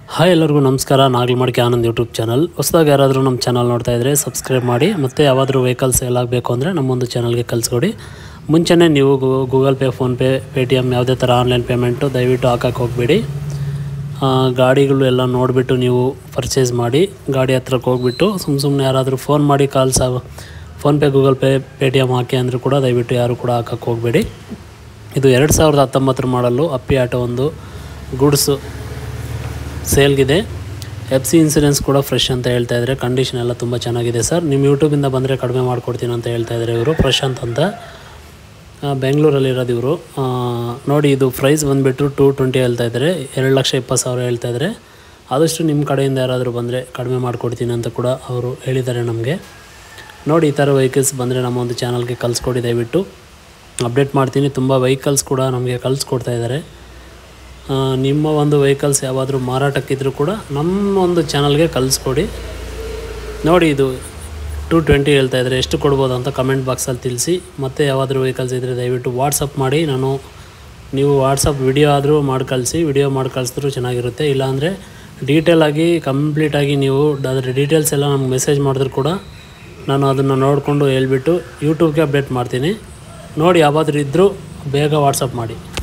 hi ಎಲ್ಲರಿಗೂ ನಮಸ್ಕಾರ ನಾಗಲಮಡಿಕೆ Anand YouTube channel ಹೊಸದಾಗಿ ಯಾರಾದರೂ ನಮ್ಮ ಚಾನಲ್ ನೋಡ್ತಾ ಇದ್ದರೆ ಸಬ್ಸ್ಕ್ರೈಬ್ ಮಾಡಿ ಮತ್ತು ಯಾವಾದರೂ ವೆಹಿಕಲ್ಸ್ ಎಲ್ಲ ಆಗಬೇಕು ಅಂದರೆ ನಮ್ಮೊಂದು ಚಾನಲ್ಗೆ ಕಳಿಸ್ಕೊಡಿ ಮುಂಚೆನೇ ನೀವು Google Pay PhonePe Paytm ಯಾವುದೇ ಥರ ಆನ್ಲೈನ್ ಪೇಮೆಂಟು ದಯವಿಟ್ಟು ಹಾಕಕ್ಕೆ ಹೋಗಬೇಡಿ ಗಾಡಿಗಳು ಎಲ್ಲ ನೋಡಿಬಿಟ್ಟು ನೀವು ಪರ್ಚೇಸ್ ಮಾಡಿ ಗಾಡಿ ಹತ್ರಕ್ಕೆ ಹೋಗ್ಬಿಟ್ಟು ಸುಮ್ಮ ಸುಮ್ಮನೆ ಯಾರಾದರೂ ಫೋನ್ ಮಾಡಿ calls PhonePe Google Pay Paytm ಹಾಕಿ ಅಂದರೂ ಕೂಡ ದಯವಿಟ್ಟು ಯಾರು ಕೂಡ ಹಾಕಕ್ಕೆ ಹೋಗಬೇಡಿ ಇದು ಎರಡು ಸಾವಿರದ ಹತ್ತೊಂಬತ್ತರ ಮಾಡಲು ಅಪ್ಪಿ ಆಟೋ ಒಂದು ಗೂಡ್ಸು ಸೇಲ್ಗಿದೆ ಎಫ್ ಸಿ ಇನ್ಸೂರೆನ್ಸ್ ಕೂಡ ಫ್ರೆಶ್ ಅಂತ ಹೇಳ್ತಾ ಇದ್ದಾರೆ ಕಂಡೀಷನ್ ಎಲ್ಲ ತುಂಬ ಚೆನ್ನಾಗಿದೆ ಸರ್ ನಿಮ್ಮ ಯೂಟ್ಯೂಬಿಂದ ಬಂದರೆ ಕಡಿಮೆ ಮಾಡಿಕೊಡ್ತೀನಿ ಅಂತ ಹೇಳ್ತಾ ಇದ್ದಾರೆ ಇವರು ಪ್ರಶಾಂತ್ ಅಂತ ಆ, ಬೆಂಗಳೂರಲ್ಲಿರೋದು ಇವರು ಆ, ನೋಡಿ ಇದು ಪ್ರೈಸ್ ಬಂದುಬಿಟ್ಟು ಟೂ ಟ್ವೆಂಟಿ ಹೇಳ್ತಾ ಇದ್ದಾರೆ ಎರಡು ಲಕ್ಷ ಇಪ್ಪತ್ತು ಸಾವಿರ ಹೇಳ್ತಾ ಇದ್ದಾರೆ ಆದಷ್ಟು ನಿಮ್ಮ ಕಡೆಯಿಂದ ಯಾರಾದರೂ ಬಂದರೆ ಕಡಿಮೆ ಮಾಡಿಕೊಡ್ತೀನಿ ಅಂತ ಕೂಡ ಅವರು ಹೇಳಿದ್ದಾರೆ ನಮಗೆ ನೋಡಿ ಈ ಥರ ವೆಹಿಕಲ್ಸ್ ಬಂದರೆ ನಮ್ಮ ಒಂದು ಚಾನಲ್ಗೆ ಕಳಿಸ್ಕೊಡಿ ದಯವಿಟ್ಟು ಅಪ್ಡೇಟ್ ಮಾಡ್ತೀನಿ ತುಂಬ ವೆಹಿಕಲ್ಸ್ ಕೂಡ ನಮಗೆ ಕಳಿಸ್ಕೊಡ್ತಾ ಇದ್ದಾರೆ ಆ, ನಿಮ್ಮ ಒಂದು ವೆಹಿಕಲ್ಸ್ ಯಾವಾದರೂ ಮಾರಾಟಕ್ಕಿದ್ರೂ ಕೂಡ ನಮ್ಮ ಒಂದು ಚಾನಲ್ಗೆ ಕಳಿಸ್ಕೊಡಿ ನೋಡಿ ಇದು ಟು ಟ್ವೆಂಟಿ ಹೇಳ್ತಾ ಇದ್ದಾರೆ ಎಷ್ಟು ಕೊಡ್ಬೋದು ಅಂತ ಕಮೆಂಟ್ ಬಾಕ್ಸಲ್ಲಿ ತಿಳಿಸಿ ಮತ್ತು ಯಾವಾದರೂ ವೆಹಿಕಲ್ಸ್ ಇದ್ದರೆ ದಯವಿಟ್ಟು ವಾಟ್ಸಪ್ ಮಾಡಿ ನಾನು ನೀವು ವಾಟ್ಸಪ್ ವಿಡಿಯೋ ಆದರೂ ಮಾಡಿ ಕಳಿಸಿ ವಿಡಿಯೋ ಮಾಡಿ ಕಳಿಸಿದ್ರು ಚೆನ್ನಾಗಿರುತ್ತೆ ಇಲ್ಲಾಂದರೆ ಡೀಟೇಲಾಗಿ ಕಂಪ್ಲೀಟಾಗಿ ನೀವು ಅದರ ಡೀಟೇಲ್ಸ್ ಎಲ್ಲ ನಮ್ಗೆ ಮೆಸೇಜ್ ಮಾಡಿದ್ರು ಕೂಡ ನಾನು ಅದನ್ನು ನೋಡಿಕೊಂಡು ಹೇಳ್ಬಿಟ್ಟು ಯೂಟ್ಯೂಬ್ಗೆ ಅಪ್ಡೇಟ್ ಮಾಡ್ತೀನಿ ನೋಡಿ ಯಾವಾದರೂ ಇದ್ದರೂ ಬೇಗ ವಾಟ್ಸಪ್ ಮಾಡಿ